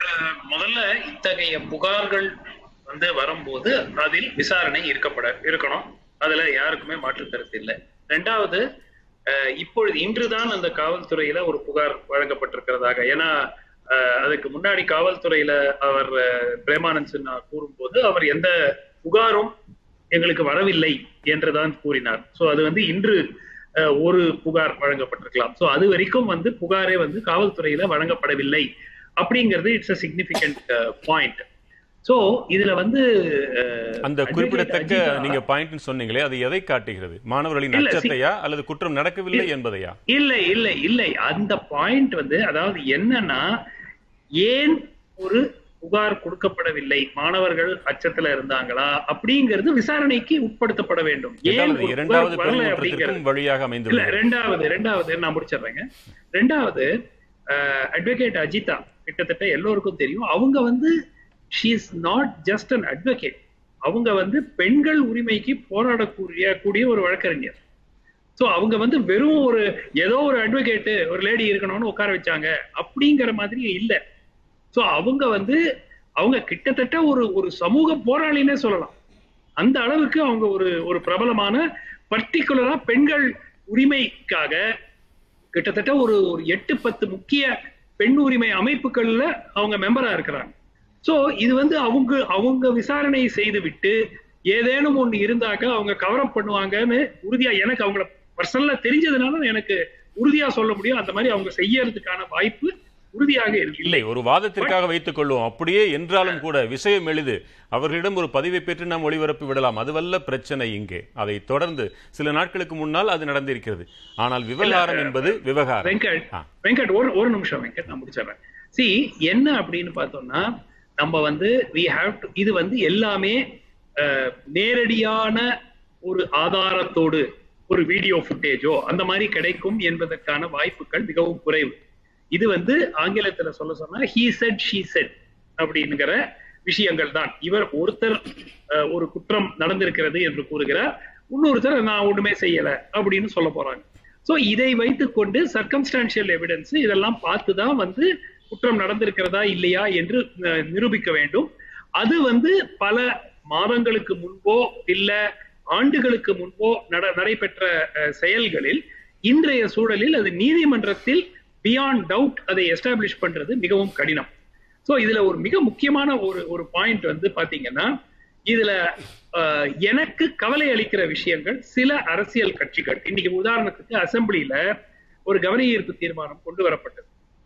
அஹ், முதல்ல இத்தகைய புகார்கள் வந்து வரும்போது அதில் விசாரணை இருக்கப்பட இருக்கணும் அதுல யாருக்குமே மாற்று கருத்து இல்லை ரெண்டாவது அஹ், இப்பொழுது இன்றுதான் அந்த காவல்துறையில ஒரு புகார் வழங்கப்பட்டிருக்கிறதாக ஏன்னா அஹ், அதுக்கு முன்னாடி காவல்துறையில அவர் அஹ், பிரேமானந்த் சின்ஹா கூறும்போது அவர் எந்த புகாரும் எங்களுக்கு வரவில்லை என்றுதான் கூறினார் சோ அது வந்து இன்று அஹ், ஒரு புகார் வழங்கப்பட்டிருக்கலாம் சோ அது வரைக்கும் வந்து புகாரே வந்து காவல்துறையில வழங்கப்படவில்லை அப்படிங்கிறது it's a significant point so இதுல வந்து அஹ், அந்த advocate குறிப்பிடத்தக்க அஜிதா- நீங்க பாயிண்ட் சொன்னீங்களே அது எதை காட்டுகிறது மாணவர்களின் இல்ல, சி- அச்சத்தையா அல்லது குற்றம் நடக்கவில்லை என்பதையா இல்லை இல்லை இல்லை அந்த பாயிண்ட் வந்து அதாவது என்னன்னா ஏன் ஒரு புகார் கொடுக்கப்படவில்லை மாணவர்கள் அச்சத்துல இருந்தாங்களா அப்படிங்கிறது விசாரணைக்கு உட்படுத்தப்பட வேண்டும் ஏன் என்றால் ஒரு அது இரண்டாவது புகார் வரல அப்படிங்கிறது பெருங்குற்றத்திற்கும் வழியாக இல்ல அமைந்துள்ளது ரெண்டாவது ரெண்டாவது நான் முடிச்சிடுறேங்க ரெண்டாவது அட்வொகேட் அஜிதா கிட்டத்தட்ட எல்லோருக்கும் தெரியும் அவங்க வந்து she is not just an advocate அவங்க வந்து பெண்கள் உரிமைக்கு போராடக்கூடிய கூடிய ஒரு வழக்கறிஞர் சோ அவங்க வந்து வெறும் ஒரு ஏதோ ஒரு அட்வொகேட் ஒரு லேடி இருக்கணும்னு உட்கார வச்சாங்க அப்படிங்கிற மாதிரி இல்ல சோ அவங்க வந்து அவங்க கிட்டத்தட்ட ஒரு ஒரு சமூக போராளினே சொல்லலாம் அந்த அளவுக்கு அவங்க ஒரு ஒரு பிரபலமான பர்டிகுலரா பெண்கள் உரிமைக்காக கிட்டத்தட்ட ஒரு ஒரு எட்டு பத்து முக்கிய பெண் உரிமை அமைப்புகள்ல அவங்க மெம்பரா இருக்கிறாங்க சோ இது வந்து அவங்க அவங்க விசாரணை செய்து விட்டு ஏதேனும் ஒண்ணு இருந்தாக்க அவங்க கவரப் பண்ணுவாங்கன்னு உறுதியா எனக்கு அவங்கள பர்சனலா தெரிஞ்சதுனால எனக்கு உறுதியா சொல்ல முடியும் அந்த மாதிரி அவங்க செய்யறதுக்கான வாய்ப்பு உறுதியாக இருக்கு இல்லை ஒரு வாதத்திற்காக வைத்துக் கொள்வோம் அப்படியே என்றாலும் கூட விஷயம் எளிது அவர்களிடம் ஒரு பதிவை பெற்று நாம் ஒளிபரப்பி விடலாம் அதுவல்ல பிரச்சனை இங்கே அதை தொடர்ந்து சில நாட்களுக்கு முன்னால் அது நடந்திருக்கிறது ஆனால் விவகாரம் என்பது விவகாரம் வெங்கட் ஆ. வெங்கட் ஒரு ஒரு நிமிஷம் வெங்கட் நான் முடிச்சிடுறேன் சி என்ன அப்படின்னு பார்த்தோம்னா நம்ம வந்து we have to இது வந்து எல்லாமே அஹ், நேரடியான ஒரு ஆதாரத்தோடு ஒரு வீடியோ ஃபுட்டேஜோ அந்த மாதிரி கிடைக்கும் என்பதற்கான வாய்ப்புகள் மிகவும் குறைவு இது வந்து ஆங்கிலத்துல சொல்ல சொன்னா ஹீ செட் ஷீ செட் அப்படிங்கிற விஷயங்கள் தான் இவர் ஒருத்தர் அஹ், ஒரு குற்றம் நடந்திருக்கிறது என்று கூறுகிறார் இன்னொருத்தர் நான் ஒண்ணுமே செய்யல அப்படின்னு சொல்ல போறாங்க சோ இதை வைத்துக்கொண்டு சர்க்கம்ஸ்டான்சியல் எவிடன்ஸ் இதெல்லாம் பார்த்து தான் வந்து குற்றம் நடந்திருக்கிறதா இல்லையா என்று அஹ், நிரூபிக்க வேண்டும் அது வந்து பல மாதங்களுக்கு முன்போ இல்ல ஆண்டுகளுக்கு முன்போ நட நடைபெற்ற அஹ், செயல்களில் இன்றைய சூழலில் அது நீதிமன்றத்தில் பியாண்ட் டவுட் அதை எஸ்டாப்ளிஷ் பண்றது மிகவும் கடினம் சோ இதுல ஒரு மிக முக்கியமான ஒரு ஒரு பாயிண்ட் வந்து பாத்தீங்கன்னா இதுல அஹ், எனக்கு கவலை அளிக்கிற விஷயங்கள் சில அரசியல் கட்சிகள் இன்னைக்கு உதாரணத்துக்கு அசெம்பிளியில ஒரு கவன ஈர்ப்பு தீர்மானம் கொண்டு வரப்பட்டது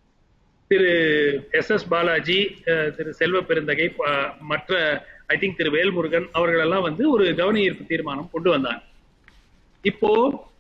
திரு எஸ் எஸ் பாலாஜி அஹ், திரு செல்வ பெருந்தகை ப- மற்ற ஐ திங்க் திரு வேல்முருகன் அவர்கள் எல்லாம் வந்து ஒரு கவன ஈர்ப்பு தீர்மானம் கொண்டு வந்தாங்க இப்போ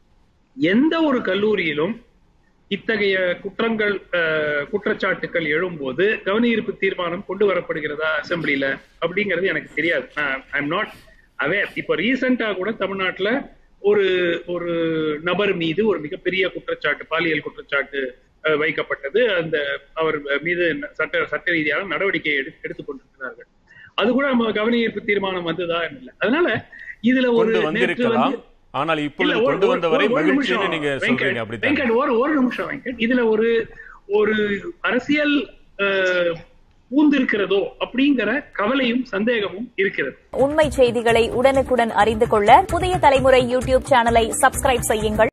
எந்த ஒரு கல்லூரியிலும் இத்தகைய குற்றங்கள் அஹ், குற்றச்சாட்டுகள் எழும்போது கவன ஈர்ப்பு தீர்மானம் கொண்டு வரப்படுகிறதா அசெம்பிளில அப்படிங்கிறது எனக்கு தெரியாது ஐ எம் நாட் அவேர் இப்போ ரீசெண்டா கூட தமிழ்நாட்டுல ஒரு ஒரு நபர் மீது ஒரு மிகப்பெரிய குற்றச்சாட்டு பாலியல் குற்றச்சாட்டு அஹ், வைக்கப்பட்டது அந்த அவர் மீது சட்ட சட்ட ரீதியான நடவடிக்கை எடு எடுத்துக் கொண்டிருக்கிறார்கள் அது கூட நம்ம கவன ஈர்ப்பு தீர்மானம் வந்ததா இல்லை அதனால இதுல ஒரு கொண்டு நேற்று வந்திருக்கலாம் வந்து ஆனால் இல்ல, இப்பொழுது ஒரு- கொண்டு ஒரு- வந்தவரை ஒரு- ஒரு மகிழ்ச்சின்னு நிமிஷம், நீங்க வெங்கட், சொல்றீங்க அப்படித்தான் வெங்கட், ஒரு ஒரு நிமிஷம் வெங்கட் இதுல ஒரு ஒரு அரசியல் அஹ், பூந்திருக்கிறதோ அப்படிங்கிற கவலையும் சந்தேகமும் இருக்கிறது உண்மை செய்திகளை உடனுக்குடன் அறிந்து கொள்ள புதிய தலைமுறை யூடியூப் சேனலை சப்ஸ்கிரைப் செய்யுங்கள்